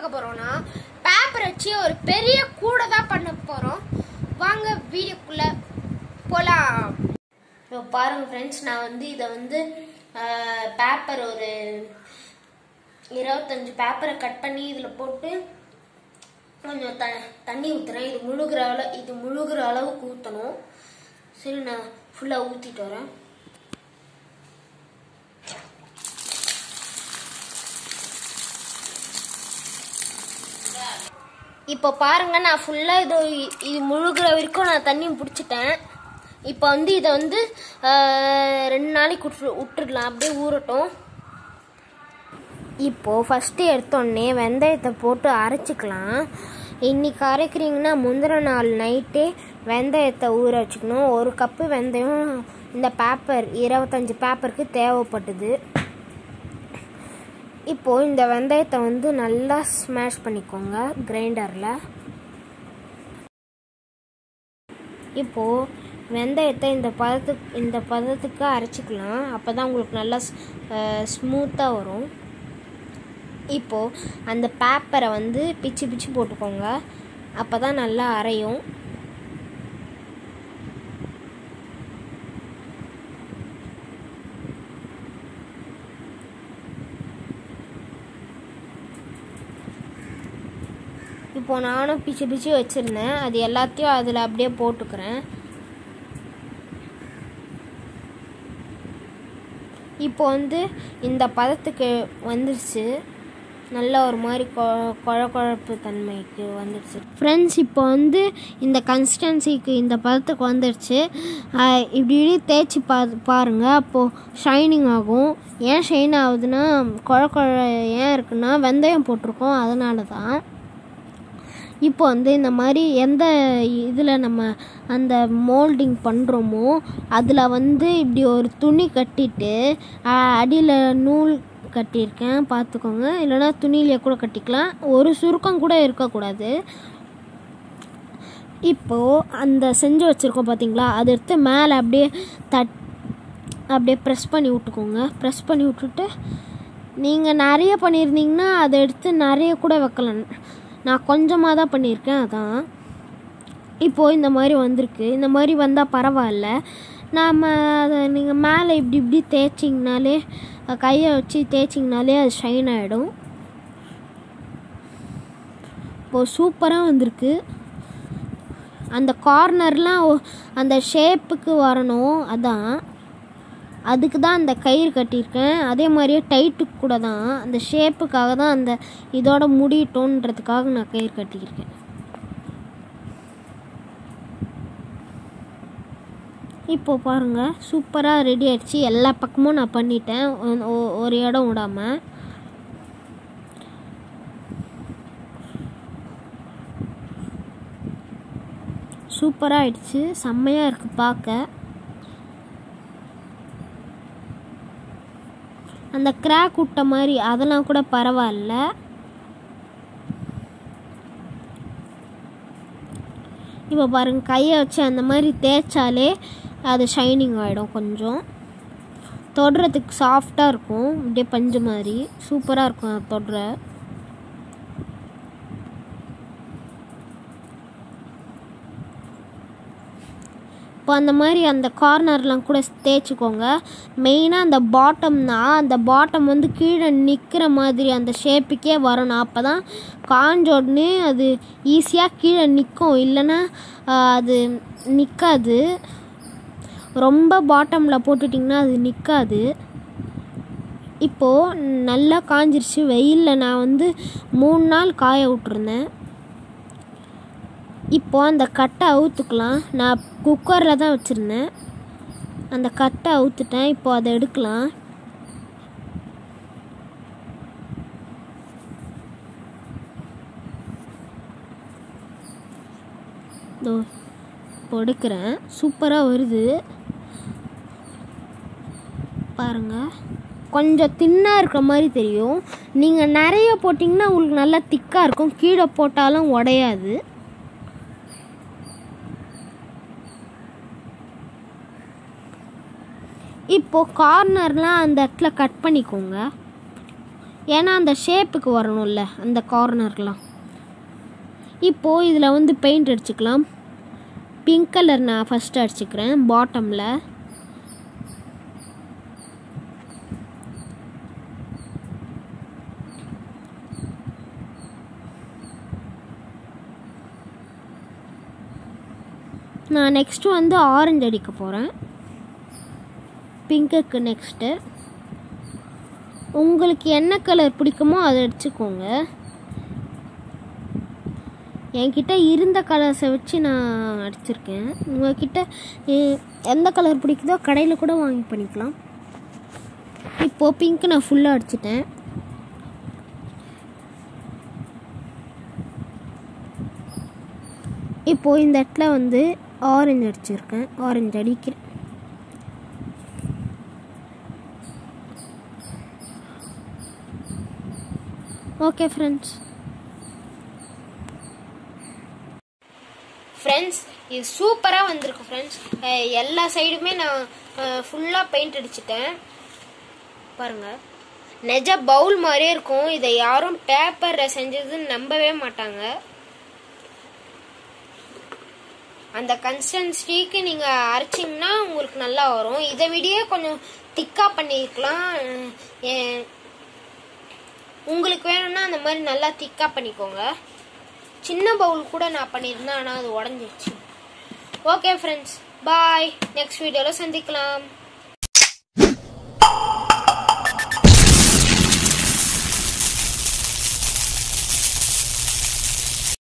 பார்க்க போறோம்னா பேப்பர் வச்சு ஒரு பெரிய கூடை தான் பண்ண போறோம் வாங்க வீடியோக்குள்ள போலாம் இப்போ பாருங்க ஃப்ரெண்ட்ஸ் நான் வந்து இதை வந்து பேப்பர் ஒரு இருபத்தஞ்சு பேப்பரை கட் பண்ணி இதில் போட்டு கொஞ்சம் த தண்ணி ஊற்றுறேன் இது முழுகிற அளவு இது முழுகிற அளவுக்கு ஊற்றணும் சரி நான் ஃபுல்லாக ஊற்றிட்டு வரேன் இப்போ பாருங்க நான் ஃபுல்லாக இது இது முழுகிற வரைக்கும் நான் தண்ணி பிடிச்சிட்டேன் இப்போ வந்து இதை வந்து ஆஹ், ரெண்டு நாளைக்கு விட்டு விட்டுடலாம் அப்படியே ஊறட்டும் இப்போது ஃபஸ்ட்டு எடுத்தோடனே வெந்தயத்தை போட்டு அரைச்சிக்கலாம் இன்னைக்கு அரைக்கிறீங்கன்னா முந்தின நாள் நைட்டே வெந்தயத்தை ஊற வச்சுக்கணும் ஒரு கப்பு வெந்தயம் இந்த பேப்பர் இருபத்தஞ்சி பேப்பருக்கு தேவைப்பட்டது இப்போது இந்த வெந்தயத்தை வந்து நல்லா ஸ்மாஷ் பண்ணிக்கோங்க கிரைண்டரில் இப்போது வெந்தயத்தை இந்த பதத்துக்கு இந்த பதத்துக்கு அரைச்சிக்கலாம் அப்போ தான் உங்களுக்கு நல்லா ஸ்மூத்தாக வரும் இப்போது அந்த பேப்பரை வந்து பிச்சு பிச்சு போட்டுக்கோங்க அப்போ தான் நல்லா அரையும் இப்போ நானும் பிச்சு பிச்சு வச்சுருந்தேன் அது எல்லாத்தையும் அதில் அப்படியே போட்டுக்கிறேன் இப்போ வந்து இந்த பதத்துக்கு வந்துருச்சு நல்ல ஒரு மாதிரி கொ குழ குழப்பு தன்மைக்கு வந்துடுச்சு ஃப்ரெண்ட்ஸ் இப்போ வந்து இந்த கன்சிஸ்டன்சிக்கு இந்த பதத்துக்கு வந்துடுச்சு ஆஹ் இப்படி இப்படி தேய்ச்சி பா பாருங்கள் அப்போது ஷைனிங் ஆகும் ஏன் ஷைன் ஆகுதுன்னா குழ குழ ஏன் இருக்குன்னா வெந்தயம் போட்டிருக்கோம் அதனால தான் இப்போ வந்து இந்த மாதிரி எந்த இதில் நம்ம அந்த மோல்டிங் பண்ணுறோமோ அதில் வந்து இப்படி ஒரு துணி கட்டிட்டு அடியில் நூல் கட்டியிருக்கேன் பார்த்துக்கோங்க இல்லைன்னா துணியிலே கூட கட்டிக்கலாம் ஒரு சுருக்கம் கூட இருக்கக்கூடாது இப்போது அந்த செஞ்சு வச்சுருக்கோம் பார்த்தீங்களா அதை எடுத்து மேலே அப்படியே தட் அப்படியே ப்ரெஸ் பண்ணி விட்டுக்கோங்க ப்ரெஸ் பண்ணி விட்டுட்டு நீங்கள் நிறைய பண்ணியிருந்தீங்கன்னா அதை எடுத்து நிறைய கூட வைக்கலாம் நான் கொஞ்சமாக தான் பண்ணியிருக்கேன் அதான் இப்போது இந்த மாதிரி வந்திருக்கு இந்த மாதிரி வந்தால் பரவாயில்ல நாம் அதை நீங்கள் மேலே இப்படி இப்படி தேய்ச்சிங்கனாலே கையை வச்சு தேய்ச்சிங்கனாலே அது ஷைன் ஆகிடும் இப்போது சூப்பராக வந்திருக்கு அந்த கார்னர்லாம் ஒ- அந்த ஷேப்புக்கு வரணும் அதான் அதுக்கு தான் அந்த கயிறு கட்டியிருக்கேன் அதே மாதிரியே டைட்டுக்கு கூட தான் அந்த ஷேப்புக்காக தான் அந்த இதோட முடியட்டோன்றதுக்காக நான் கயிறு கட்டியிருக்கேன் இப்போ பாருங்க சூப்பராக ரெடி ஆயிடுச்சு எல்லா பக்கமும் நான் பண்ணிட்டேன் ஒ- ஒ- ஒரு இடம் விடாமல் சூப்பராக ஆயிடுச்சு செம்மையாக இருக்குது பார்க்க அந்த கிராக் விட்ட மாதிரி அதெல்லாம் கூட பரவாயில்ல இப்போ பாருங்க கையை வச்சு அந்த மாதிரி தேய்ச்சாலே அது ஷைனிங் ஆகிடும் கொஞ்சம் தொடுறதுக்கு சாஃப்டாக இருக்கும் அப்படியே பஞ்சு மாதிரி சூப்பராக இருக்கும் அது தொடுற இப்போ அந்த மாதிரி அந்த கார்னர்லாம் கூட தேய்ச்சிக்கோங்க மெயினாக அந்த பாட்டம் தான் அந்த பாட்டம் வந்து கீழே நிற்கிற மாதிரி அந்த ஷேப்புக்கே வரணும் அப்போ தான் காஞ்ச உடனே அது ஈஸியாக கீழே நிற்கும் இல்லைன்னா ஆஹ், அது நிற்காது ரொம்ப பாட்டமில் போட்டுட்டிங்கன்னா அது நிற்காது இப்போது நல்லா காஞ்சிருச்சு வெயிலில் நான் வந்து மூணு நாள் காய விட்டுருந்தேன் இப்போ அந்த கட்டை அவுத்துக்கலாம் நான் குக்கரில் தான் வச்சுருந்தேன் அந்த கட்டை அவுத்துட்டேன் இப்போ அதை எடுக்கலாம் இதோ இப்போ எடுக்கிறேன் சூப்பராக வருது பாருங்க கொஞ்சம் தின்னாக இருக்கிற மாதிரி தெரியும் நீங்கள் நிறைய போட்டிங்கன்னா உங்களுக்கு நல்லா திக்காக இருக்கும் கீழே போட்டாலும் உடையாது இப்போ கார்னர்லாம் அந்த இடத்துல கட் பண்ணிக்கோங்க ஏன்னா அந்த ஷேப்புக்கு வரணும்ல அந்த கார்னர்லாம் இப்போது இதில் வந்து பெயிண்ட் அடிச்சுக்கலாம் பிங்க் கலர் நான் ஃபஸ்ட்டு அடிச்சுக்கிறேன் பாட்டமில் நான் நெக்ஸ்ட்டு வந்து ஆரஞ்சு அடிக்க போகிறேன் பிங்க்குக்கு நெக்ஸ்ட்டு உங்களுக்கு என்ன கலர் பிடிக்குமோ அதை அடிச்சுக்கோங்க என்கிட்ட இருந்த கலர்ஸை வச்சு நான் அடிச்சிருக்கேன் உங்ககிட்ட எ- எந்த கலர் பிடிக்குதோ கடையில் கூட வாங்கி பண்ணிக்கலாம் இப்போது பிங்க் நான் ஃபுல்லாக அடிச்சிட்டேன் இப்போது இந்த இடத்துல வந்து ஆரஞ்சு அடிச்சிருக்கேன் ஆரஞ்சு அடிக்கிறேன் ஓகே ஃப்ரெண்ட்ஸ் ஃப்ரெண்ட்ஸ் இது சூப்பராக வந்திருக்கு ஃப்ரெண்ட்ஸ் எல்லா சைடுமே நான் ஃபுல்லாக பெயிண்ட் அடிச்சிட்டேன் பாருங்க நெஜ பவுல் மாதிரியே இருக்கும் இதை யாரும் பேப்பரில் செஞ்சதுன்னு நம்பவே மாட்டாங்க அந்த கன்சிஸ்டன்சிக்கு நீங்கள் அரைச்சிங்கன்னா உங்களுக்கு நல்லா வரும் இதை விடையே கொஞ்சம் திக்காக பண்ணியிருக்கலாம் அஹ் உங்களுக்கு வேணும்னா அந்த மாதிரி நல்லா திக்காக பண்ணிக்கோங்க சின்ன பவுல் கூட நான் பண்ணியிருந்தேன் ஆனால் அது உடஞ்சிருச்சு ஓகே ஃப்ரெண்ட்ஸ் பாய் நெக்ஸ்ட் வீடியோவில் சந்திக்கலாம்